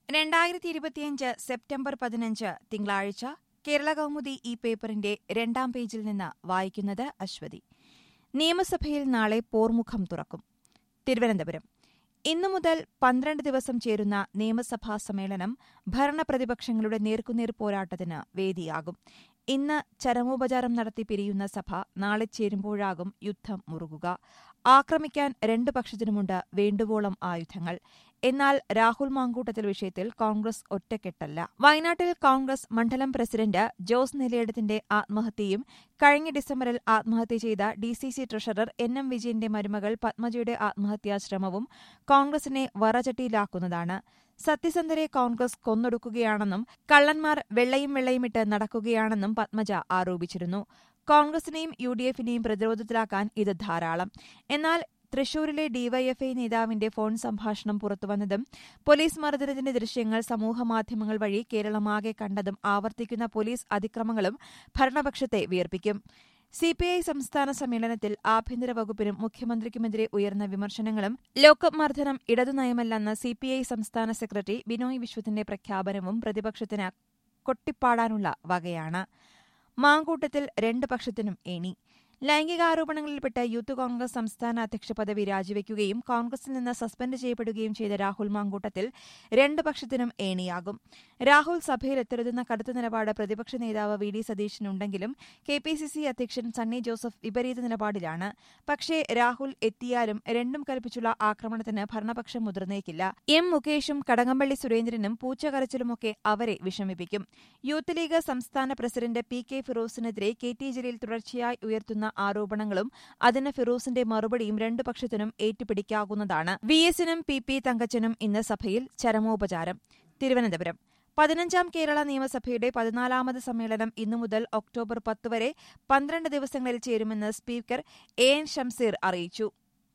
രണ്ടായിരത്തി ഇരുപത്തിയഞ്ച് സെപ്റ്റംബർ പതിനഞ്ച് തിങ്കളാഴ്ച കേരള കൗമുദി ഈ പേപ്പറിന്റെ രണ്ടാം പേജിൽ നിന്ന് വായിക്കുന്നത് അശ്വതി നിയമസഭയിൽ നാളെ പോർമുഖം തുറക്കും തിരുവനന്തപുരം ഇന്നു മുതൽ പന്ത്രണ്ട് ദിവസം ചേരുന്ന നിയമസഭാ സമ്മേളനം ഭരണപ്രതിപക്ഷങ്ങളുടെ നേർക്കുനേർ പോരാട്ടത്തിന് വേദിയാകും ഇന്ന് ചരമോപചാരം നടത്തി പിരിയുന്ന സഭ നാളെ ചേരുമ്പോഴാകും യുദ്ധം മുറുകുക ആക്രമിക്കാൻ രണ്ടു പക്ഷത്തിനുമുണ്ട് വേണ്ടുവോളം ആയുധങ്ങൾ എന്നാൽ രാഹുൽ മാങ്കൂട്ടത്തിൽ വിഷയത്തിൽ കോൺഗ്രസ് ഒറ്റക്കെട്ടല്ല വയനാട്ടിൽ കോൺഗ്രസ് മണ്ഡലം പ്രസിഡന്റ് ജോസ് നിലയിടത്തിന്റെ ആത്മഹത്യയും കഴിഞ്ഞ ഡിസംബറിൽ ആത്മഹത്യ ചെയ്ത D C C treasurer N M വിജയന്റെ മരുമകൾ പത്മജയുടെ ആത്മഹത്യാശ്രമവും കോൺഗ്രസിനെ വറചട്ടിയിലാക്കുന്നതാണ് സത്യസന്ധരെ കോൺഗ്രസ് കൊന്നൊടുക്കുകയാണെന്നും കള്ളന്മാർ വെള്ളയും വെള്ളയുമിട്ട് നടക്കുകയാണെന്നും പത്മജ ആരോപിച്ചിരുന്നു കോൺഗ്രസിനെയും യു ഡി എഫിനെയും പ്രതിരോധത്തിലാക്കാൻ ഇത് ധാരാളം എന്നാൽ തൃശൂരിലെ ഡിവൈഎഫ്ഐ നേതാവിന്റെ ഫോൺ സംഭാഷണം പുറത്തുവന്നതും പോലീസ് മർദ്ദനത്തിന്റെ ദൃശ്യങ്ങൾ സമൂഹമാധ്യമങ്ങൾ വഴി കേരളമാകെ കണ്ടതും ആവർത്തിക്കുന്ന പോലീസ് അതിക്രമങ്ങളും ഭരണപക്ഷത്തെ വിയർപ്പിക്കും സിപിഐ സംസ്ഥാന സമ്മേളനത്തിൽ ആഭ്യന്തര വകുപ്പിനും മുഖ്യമന്ത്രിക്കുമെതിരെ ഉയർന്ന വിമർശനങ്ങളും ലോക്കപ്പ് മർദ്ദനം ഇടതുനയമല്ലെന്ന സിപിഐ സംസ്ഥാന സെക്രട്ടറി ബിനോയ് വിശ്വത്തിന്റെ പ്രഖ്യാപനവും പ്രതിപക്ഷത്തിന് കൊട്ടിപ്പാടാനുള്ള വകയാണ് മാങ്കൂട്ടത്തിൽ രണ്ട് പക്ഷത്തിനും ഏണി ലൈംഗികാരോപണങ്ങളിൽപ്പെട്ട് യൂത്ത് കോൺഗ്രസ് സംസ്ഥാന അധ്യക്ഷ പദവി രാജിവെക്കുകയും കോൺഗ്രസിൽ നിന്ന് സസ്പെൻഡ് ചെയ്യപ്പെടുകയും ചെയ്ത രാഹുൽ മാങ്കൂട്ടത്തിൽ രണ്ട് പക്ഷത്തിനും ഏണിയാകും രാഹുൽ സഭയിലെത്തരുതെന്ന കടുത്ത നിലപാട് പ്രതിപക്ഷ നേതാവ് വി ഡി സതീശനുണ്ടെങ്കിലും കെ പി സി സി അധ്യക്ഷൻ സണ്ണി ജോസഫ് വിപരീത നിലപാടിലാണ് പക്ഷേ രാഹുൽ എത്തിയാലും രണ്ടും കൽപ്പിച്ചുള്ള ആക്രമണത്തിന് ഭരണപക്ഷം മുതിർന്നേക്കില്ല എം മുകേഷും കടകംപള്ളി സുരേന്ദ്രനും പൂച്ചകരച്ചിലുമൊക്കെ അവരെ വിഷമിപ്പിക്കും യൂത്ത് ലീഗ് സംസ്ഥാന പ്രസിഡന്റ് പി കെ ഫിറോസിനെതിരെ കെ ടി ജലീൽ തുടർച്ചയായി ഉയർത്തുന്ന ആരോപണങ്ങളും അതിന് ഫിറോസിന്റെ മറുപടിയും രണ്ടു പക്ഷത്തിനും ഏറ്റുപിടിക്കാവുന്നതാണ് വി എസിനും പി പി തങ്കച്ചനും ഇന്ന് സഭയിൽ ചരമോപചാരം തിരുവനന്തപുരം പതിനഞ്ചാം കേരള നിയമസഭയുടെ പതിനാലാമത് സമ്മേളനം ഇന്നു മുതൽ ഒക്ടോബർ പത്ത് വരെ പന്ത്രണ്ട് ദിവസങ്ങളിൽ ചേരുമെന്ന് സ്പീക്കർ എ എൻ ഷംസീർ അറിയിച്ചു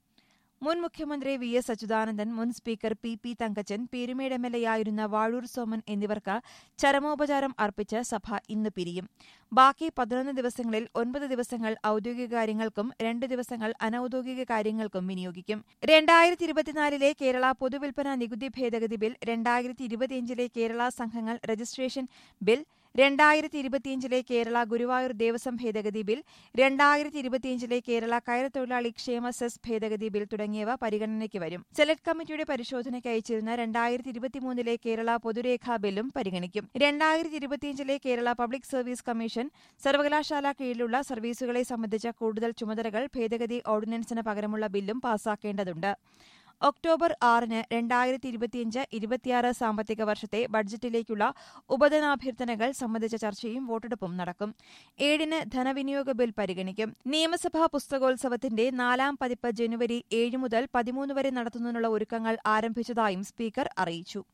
മുൻ മുഖ്യമന്ത്രി വി എസ് അച്യുതാനന്ദൻ മുൻ speaker P P Thankachan Peermade M L എയായിരുന്ന വാഴൂർ സോമൻ എന്നിവർക്ക് ചരമോപചാരം അർപ്പിച്ച് സഭ ഇന്ന് പിരിയും ബാക്കി പതിനൊന്ന് ദിവസങ്ങളിൽ ഒൻപത് ദിവസങ്ങൾ ഔദ്യോഗിക കാര്യങ്ങൾക്കും രണ്ട് ദിവസങ്ങൾ അനൌദ്യോഗിക കാര്യങ്ങൾക്കും വിനിയോഗിക്കും രണ്ടായിരത്തി ഇരുപത്തിനാലിലെ കേരള പൊതുവിൽപ്പന നികുതി ഭേദഗതി ബിൽ രണ്ടായിരത്തി ഇരുപത്തിയഞ്ചിലെ കേരള സംഘങ്ങൾ രജിസ്ട്രേഷൻ ബിൽ രണ്ടായിരത്തി ഇരുപത്തിയഞ്ചിലെ കേരള ഗുരുവായൂർ ദേവസ്വം ഭേദഗതി ബിൽ രണ്ടായിരത്തി ഇരുപത്തിയഞ്ചിലെ കേരള കയർ തൊഴിലാളി ക്ഷേമ സെസ് ഭേദഗതി ബിൽ തുടങ്ങിയവ പരിഗണനയ്ക്ക് വരും സെലക്ട് കമ്മിറ്റിയുടെ പരിശോധനയ്ക്ക് അയച്ചിരുന്ന രണ്ടായിരത്തി ഇരുപത്തിമൂന്നിലെ കേരള പൊതുരേഖാ ബില്ലും പരിഗണിക്കും രണ്ടായിരത്തി ഇരുപത്തിയഞ്ചിലെ കേരള പബ്ലിക് സർവീസ് കമ്മീഷൻ സർവകലാശാല കീഴിലുള്ള സർവീസുകളെ സംബന്ധിച്ച കൂടുതൽ ചുമതലകൾ ഭേദഗതി ഓർഡിനൻസിന് പകരമുള്ള ബില്ലും പാസാക്കേണ്ടതുണ്ട് ഒക്ടോബർ ആറിന് രണ്ടായിരത്തി ഇരുപത്തിയഞ്ച് ഇരുപത്തിയാറ് സാമ്പത്തിക വർഷത്തെ ബഡ്ജറ്റിലേക്കുള്ള ഉപധനാഭ്യർത്ഥനകൾ സംബന്ധിച്ച ചർച്ചയും വോട്ടെടുപ്പും നടക്കും ഏഴിന് ധനവിനിയോഗ ബിൽ പരിഗണിക്കും നിയമസഭാ പുസ്തകോത്സവത്തിന്റെ നാലാം പതിപ്പ് ജനുവരി ഏഴ് മുതൽ പതിമൂന്ന് വരെ നടത്തുന്നതിനുള്ള ഒരുക്കങ്ങൾ ആരംഭിച്ചതായും സ്പീക്കർ അറിയിച്ചു